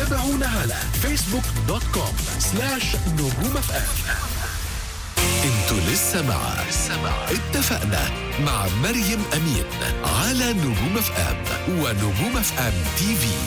تابعونا على فيسبوك دوت كوم سلاش نجوم اف ام انتوا لسه مع اتفقنا مع مريم امين على نجوم اف ام ونجوم اف ام تي في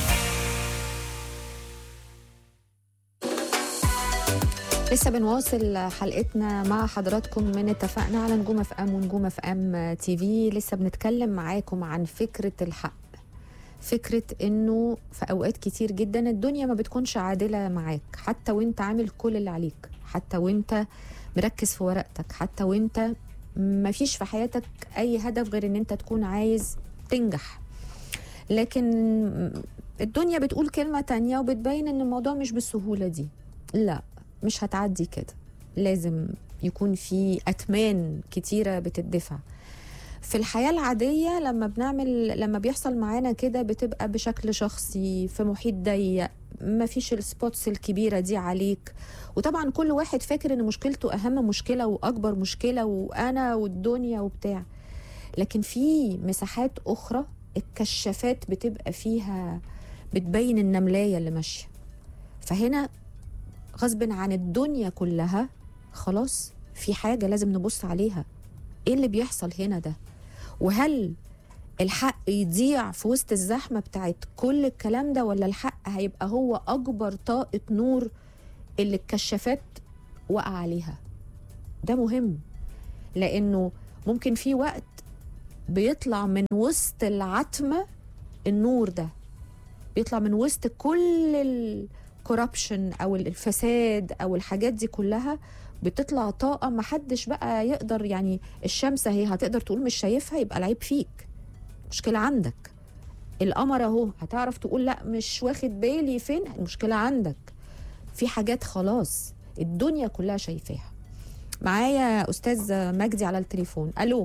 لسه بنواصل حلقتنا مع حضراتكم من اتفقنا على نجوم اف ام ونجوم اف ام تي في لسه بنتكلم معاكم عن فكره الحق فكره انه في اوقات كتير جدا الدنيا ما بتكونش عادله معاك حتى وانت عامل كل اللي عليك حتى وانت مركز في ورقتك حتى وانت ما فيش في حياتك اي هدف غير ان انت تكون عايز تنجح لكن الدنيا بتقول كلمة تانية وبتبين ان الموضوع مش بالسهولة دي لا مش هتعدي كده لازم يكون في أتمان كتيرة بتدفع في الحياة العادية لما بنعمل لما بيحصل معانا كده بتبقى بشكل شخصي في محيط ضيق ما فيش السبوتس الكبيرة دي عليك وطبعا كل واحد فاكر ان مشكلته اهم مشكلة واكبر مشكلة وانا والدنيا وبتاع لكن في مساحات اخرى الكشافات بتبقى فيها بتبين النملاية اللي ماشية فهنا غصب عن الدنيا كلها خلاص في حاجة لازم نبص عليها ايه اللي بيحصل هنا ده وهل الحق يضيع في وسط الزحمة بتاعت كل الكلام ده ولا الحق هيبقى هو أكبر طاقة نور اللي الكشافات وقع عليها ده مهم لأنه ممكن في وقت بيطلع من وسط العتمة النور ده بيطلع من وسط كل الكوربشن او الفساد او الحاجات دي كلها بتطلع طاقه محدش بقى يقدر يعني الشمس اهي هتقدر تقول مش شايفها يبقى العيب فيك مشكله عندك القمر اهو هتعرف تقول لا مش واخد بالي فين المشكله عندك في حاجات خلاص الدنيا كلها شايفاها معايا استاذ مجدي على التليفون الو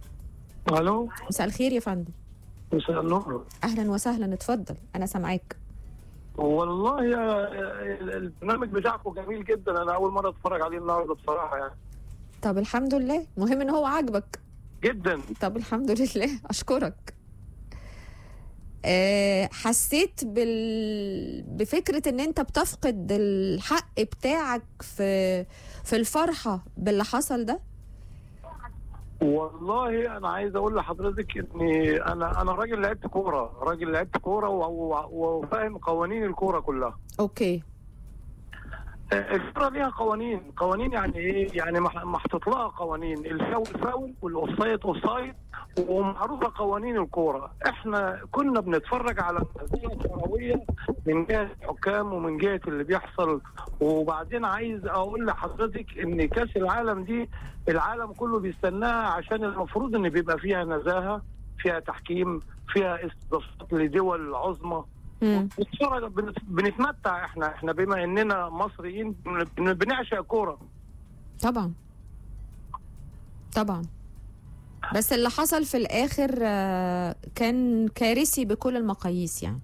الو مساء الخير يا فندم مساء النور اهلا وسهلا اتفضل انا سامعاك والله يا البرنامج بتاعكم جميل جدا انا اول مره اتفرج عليه النهارده بصراحه يعني طب الحمد لله مهم ان هو عاجبك جدا طب الحمد لله اشكرك أه حسيت بال... بفكره ان انت بتفقد الحق بتاعك في في الفرحه باللي حصل ده والله انا عايز اقول لحضرتك اني انا انا راجل لعبت كوره راجل لعبت كوره وفاهم قوانين الكوره كلها اوكي الكوره ليها قوانين قوانين يعني ايه يعني محطوط لها قوانين الفاول فاول والاوفسايد اوفسايد ومعروفه قوانين الكوره احنا كنا بنتفرج على مزيه كرويه من جهه الحكام ومن جهه اللي بيحصل وبعدين عايز اقول لحضرتك ان كاس العالم دي العالم كله بيستناها عشان المفروض ان بيبقى فيها نزاهه فيها تحكيم فيها استضافات لدول عظمى بنتفرج بنتمتع احنا احنا بما اننا مصريين بنعشق كوره طبعا طبعا بس اللي حصل في الاخر كان كارثي بكل المقاييس يعني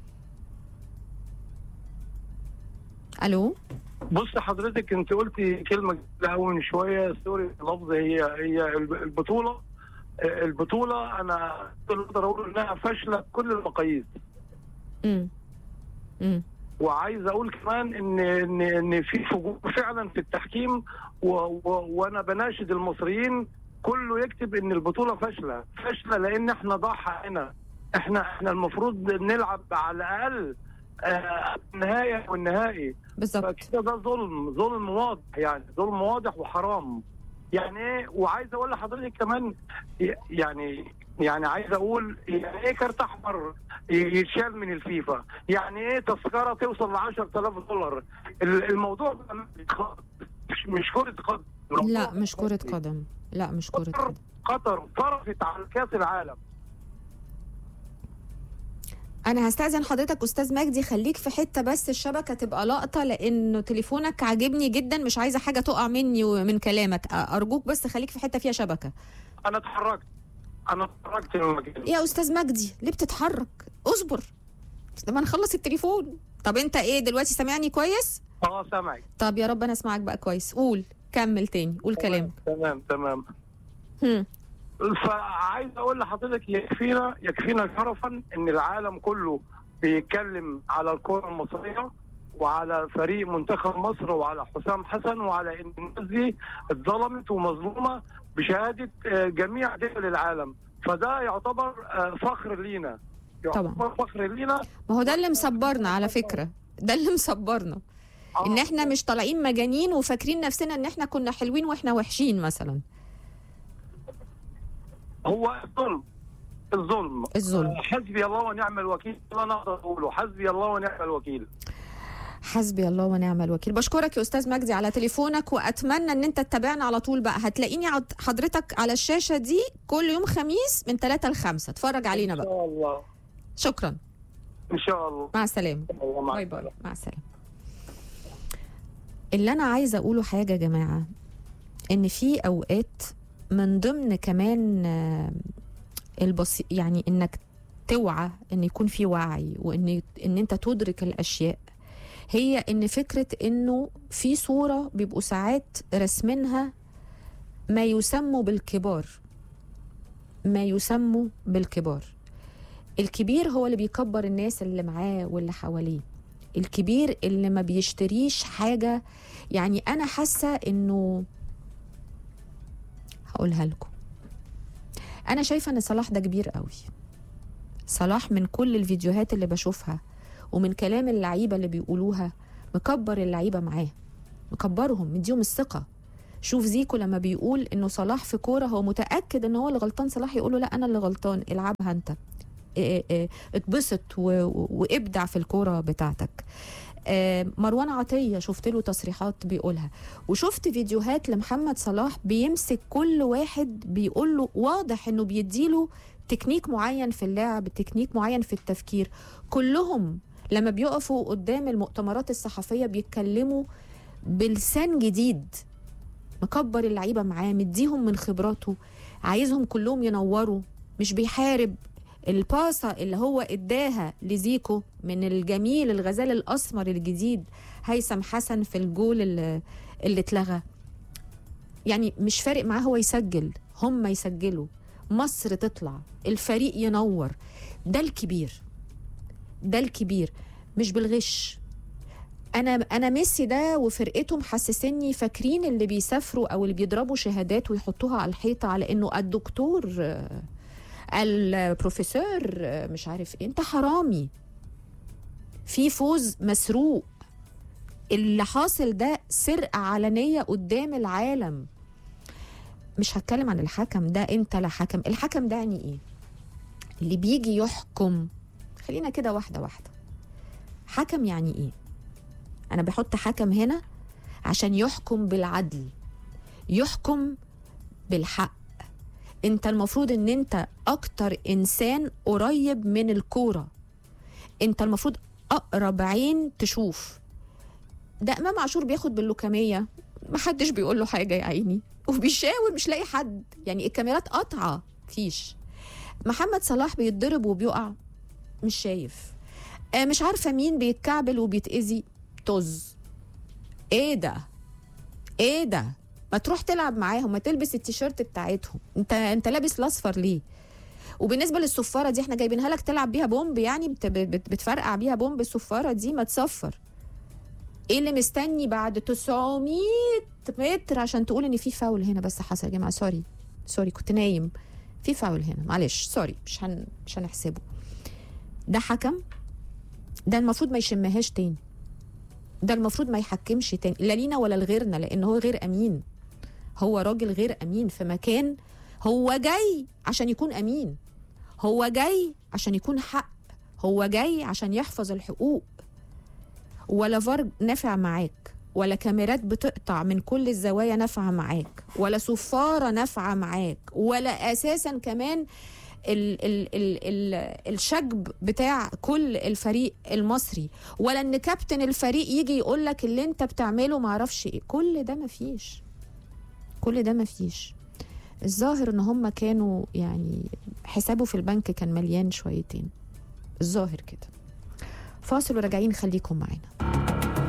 الو بص حضرتك انت قلتي كلمه قوي من شويه سوري اللفظ هي هي البطوله البطوله انا اقدر اقول انها فاشله بكل المقاييس امم امم وعايز اقول كمان ان ان ان في فجور فعلا في التحكيم و و وانا بناشد المصريين كله يكتب ان البطوله فاشله فاشله لان احنا ضاع حقنا احنا احنا المفروض نلعب على الاقل آه النهايه والنهائي بالظبط فكده ده ظلم ظلم واضح يعني ظلم واضح وحرام يعني ايه وعايز اقول لحضرتك كمان يعني يعني عايز اقول يعني ايه كارت احمر يتشال من الفيفا يعني ايه تذكره توصل ل 10000 دولار الموضوع مش مش كره قدم لا مش كره قدم لا مش كره قدم قطر صرفت على كاس العالم انا هستاذن حضرتك استاذ مجدي خليك في حته بس الشبكه تبقى لقطه لانه تليفونك عاجبني جدا مش عايزه حاجه تقع مني ومن كلامك ارجوك بس خليك في حته فيها شبكه انا اتحركت انا اتحركت من يا استاذ مجدي ليه بتتحرك اصبر لما نخلص التليفون طب انت ايه دلوقتي سامعني كويس اه سامعك طب يا رب انا اسمعك بقى كويس قول كمل تاني قول كلامك تمام تمام هم. فعايز اقول لحضرتك يكفينا يكفينا شرفا ان العالم كله بيتكلم على الكره المصريه وعلى فريق منتخب مصر وعلى حسام حسن وعلى ان الناس دي اتظلمت ومظلومه بشهاده آه، جميع دول العالم فده يعتبر آه، فخر لينا يعتبر فخر لينا ما هو ده اللي مصبرنا على فكره ده اللي مصبرنا ان احنا مش طالعين مجانين وفاكرين نفسنا ان احنا كنا حلوين واحنا وحشين مثلا هو الظلم الظلم الظلم. آه، حسبي الله ونعم الوكيل لا نقدر اقوله حسبي الله ونعم الوكيل حسبي الله ونعم الوكيل بشكرك يا استاذ مجدي على تليفونك واتمنى ان انت تتابعنا على طول بقى هتلاقيني عد- حضرتك على الشاشه دي كل يوم خميس من 3 ل 5 اتفرج علينا ان بقى شاء الله شكرا ان شاء الله مع السلامه الله معك. باي باي مع السلامه اللي انا عايزه اقوله حاجه يا جماعه ان في اوقات من ضمن كمان آه، البسي يعني انك توعى ان يكون في وعي وان ان انت تدرك الاشياء هي ان فكره انه في صوره بيبقوا ساعات رسمينها ما يسموا بالكبار ما يسموا بالكبار الكبير هو اللي بيكبر الناس اللي معاه واللي حواليه الكبير اللي ما بيشتريش حاجة يعني أنا حاسة إنه هقولها لكم أنا شايفة إن صلاح ده كبير قوي صلاح من كل الفيديوهات اللي بشوفها ومن كلام اللعيبة اللي بيقولوها مكبر اللعيبة معاه مكبرهم مديهم الثقة شوف زيكو لما بيقول انه صلاح في كوره هو متاكد ان هو اللي غلطان صلاح يقول له لا انا اللي غلطان العبها انت اه اه اتبسط و- و- وابدع في الكوره بتاعتك آه، مروان عطيه شفت له تصريحات بيقولها وشفت فيديوهات لمحمد صلاح بيمسك كل واحد بيقول له واضح انه بيديله تكنيك معين في اللعب تكنيك معين في التفكير كلهم لما بيقفوا قدام المؤتمرات الصحفيه بيتكلموا بلسان جديد مكبر اللعيبه معاه مديهم من خبراته عايزهم كلهم ينوروا مش بيحارب الباصة اللي هو اداها لزيكو من الجميل الغزال الاسمر الجديد هيثم حسن في الجول اللي, اللي اتلغى يعني مش فارق معاه هو يسجل هم يسجلوا مصر تطلع الفريق ينور ده الكبير ده الكبير مش بالغش انا انا ميسي ده وفرقته محسسني فاكرين اللي بيسافروا او اللي بيضربوا شهادات ويحطوها على الحيطه على انه الدكتور آه، البروفيسور آه، مش عارف ايه انت حرامي في فوز مسروق اللي حاصل ده سرقه علنيه قدام العالم مش هتكلم عن الحكم ده انت لا حكم الحكم ده يعني ايه اللي بيجي يحكم خلينا كده واحده واحده حكم يعني ايه انا بحط حكم هنا عشان يحكم بالعدل يحكم بالحق انت المفروض ان انت اكتر انسان قريب من الكوره انت المفروض اقرب عين تشوف ده امام عاشور بياخد باللوكاميه محدش بيقول له حاجه يا عيني وبيشاور مش لاقي حد يعني الكاميرات قاطعه فيش محمد صلاح بيتضرب وبيقع مش شايف آه، مش عارفه مين بيتكعبل وبيتاذي طز ايه ده ايه ده ما تروح تلعب معاهم ما تلبس التيشيرت بتاعتهم انت انت لابس الاصفر ليه وبالنسبه للصفاره دي احنا جايبينها لك تلعب بيها بومب يعني بت- بت- بتفرقع بيها بومب الصفاره دي ما تصفر ايه اللي مستني بعد 900 متر عشان تقول ان في فاول هنا بس حصل يا جماعه سوري سوري كنت نايم في فاول هنا معلش سوري مش هن مش هنحسبه ده حكم ده المفروض ما يشمهاش تاني ده المفروض ما يحكمش تاني لا لينا ولا لغيرنا لان هو غير امين هو راجل غير امين في مكان هو جاي عشان يكون امين هو جاي عشان يكون حق هو جاي عشان يحفظ الحقوق ولا فار نافع معاك ولا كاميرات بتقطع من كل الزوايا نافعه معاك ولا صفاره نافعه معاك ولا اساسا كمان ال ال ال ال الشجب بتاع كل الفريق المصري ولا ان كابتن الفريق يجي يقول لك اللي انت بتعمله معرفش ايه كل ده مفيش كل ده مفيش الظاهر ان هم كانوا يعني حسابه في البنك كان مليان شويتين الظاهر كده فاصل وراجعين خليكم معانا